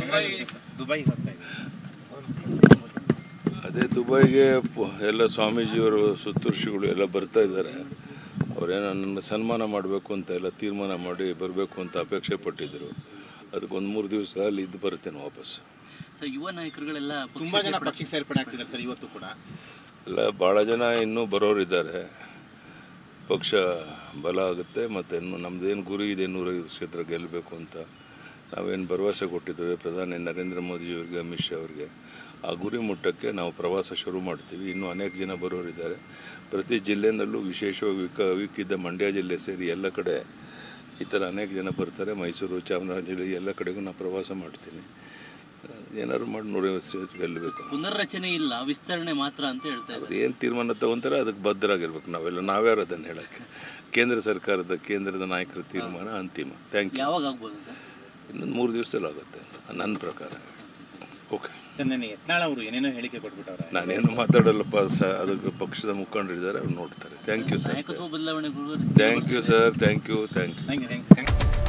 Dubai ಹೋಗ್ತಾ ಇದ್ದೀವಿ ಅದೇ ದುಬೈಗೆ ಪ- ಎಲ್ಲ ಸ್ವಾಮೀಜಿಯವರು ಸುತ್ತೂರ್ಷಿಗಳು ಎಲ್ಲ ಬರ್ತಾ ಇದ್ದಾರೆ ಅವರೇನೋ ನನ್ನ ಸನ್ಮಾನ ಮಾಡಬೇಕು ಅಂತ ಎಲ್ಲ ತೀರ್ಮಾನ ಮಾಡಿ ಬರಬೇಕು ಅಂತ ಅಪೇಕ್ಷೆ ಪಟ್ಟಿದ್ದರು ಅದಕ್ಕೆ ಒಂದು ಮೂರು ದಿವಸ ಅಲ್ಲಿ ಇದ್ದು ಬರ್ತೇನೆ ವಾಪಸ್ ಸೊ ಯುವ ನಾಯಕರುಗಳೆಲ್ಲ ಪಕ್ಷ ತುಂಬಾ ಜನ ಸೇರ್ಪಡೆ- ಪಕ್ಷಕ್ಕೆ ಸೇರ್ಪಡೆ ಆಗ್ತಿದ್ದಾರೆ ಸರ್ ಇವತ್ತು ಕೂಡ ಎಲ್ಲ ಭಾಳ ಜನ ಇನ್ನೂ ಬರೋರಿದ್ದಾರೆ ಪಕ್ಷ ಬಲ ಆಗುತ್ತೆ ಮತ್ತು ಇನ್ನು ನಮ್ಮದೇನು ಗುರಿ ಇದೆ ನೂರೈವತ್ತು ಕ್ಷೇತ್ರ ಗೆಲ್ಲಬೇಕು ಅಂತ ನಾವೇನು ಭರವಸೆ ಕೊಟ್ಟಿದ್ದೇವೆ ಪ್ರಧಾನಿ ನರೇಂದ್ರ ಮೋದಿಯವರಿಗೆ ಅಮಿತ್ ಶಾ ಅವರಿಗೆ ಆ ಗುರಿ ಮುಟ್ಟಕ್ಕೆ ನಾವು ಪ್ರವಾಸ ಶುರು ಮಾಡ್ತೀವಿ ಇನ್ನೂ ಅನೇಕ ಜನ ಬರೋರಿದ್ದಾರೆ ಪ್ರತಿ ಜಿಲ್ಲೆನಲ್ಲೂ ವಿಶೇಷವಾಗಿ ವಿಕ ವಿಕ್ಕಿದ್ದ ಮಂಡ್ಯ ಜಿಲ್ಲೆ ಸೇರಿ ಎಲ್ಲ ಕಡೆ ಈ ಥರ ಅನೇಕ ಜನ ಬರ್ತಾರೆ ಮೈಸೂರು ಚಾಮರಾಜನಗರ ಎಲ್ಲ ಕಡೆಗೂ ನಾನು ಪ್ರವಾಸ ಮಾಡ್ತೀನಿ ಏನಾದ್ರು ಮಾಡಿ ನೂರೈವತ್ತು ಸೀಟ್ ಗೆಲ್ಲಬೇಕು ಪುನರ್ರಚನೆ ಇಲ್ಲ ವಿಸ್ತರಣೆ ಮಾತ್ರ ಅಂತ ಹೇಳ್ತಾ ಇದ್ದಾರೆ ಏನು ತೀರ್ಮಾನ ತಗೊಂತಾರೆ ಅದಕ್ಕೆ ಬದ್ಧರಾಗಿರ್ಬೇಕು ನಾವೆಲ್ಲ ನಾವ್ಯಾರು ಅದನ್ನು ಹೇಳೋಕ್ಕೆ ಕೇಂದ್ರ ಸರ್ಕಾರದ ಕೇಂದ್ರದ ನಾಯಕರ ತೀರ್ಮಾನ ಅಂತಿಮ ಥ್ಯಾಂಕ್ ಯು ಯಾವಾಗ ಆಗ್ಬೋದು ಸರ್ ಇನ್ನೊಂದು ಮೂರು ದಿವಸದಲ್ಲಿ ಆಗುತ್ತೆ ನನ್ನ ಪ್ರಕಾರ ಓಕೆ ಸರ್ ನೆನ್ನೆ ಯತ್ನಾಳ್ ಅವರು ಏನೇನೋ ಹೇಳಿಕೆ ಕೊಟ್ಬಿಟ್ಟವ್ರೆ ನಾನೇನು ಮಾತಾಡಲ್ಲಪ್ಪ ಸ ಅದಕ್ಕೆ ಪಕ್ಷದ ಮುಖಂಡರಿದ್ದಾರೆ ಅವ್ರು ನೋಡ್ತಾರೆ ಥ್ಯಾಂಕ್ ಯು ಸರ್ ನಾಯಕತ್ವ ಬದಲಾವಣೆಗಳು thank you sir thank you thank you thank you thank you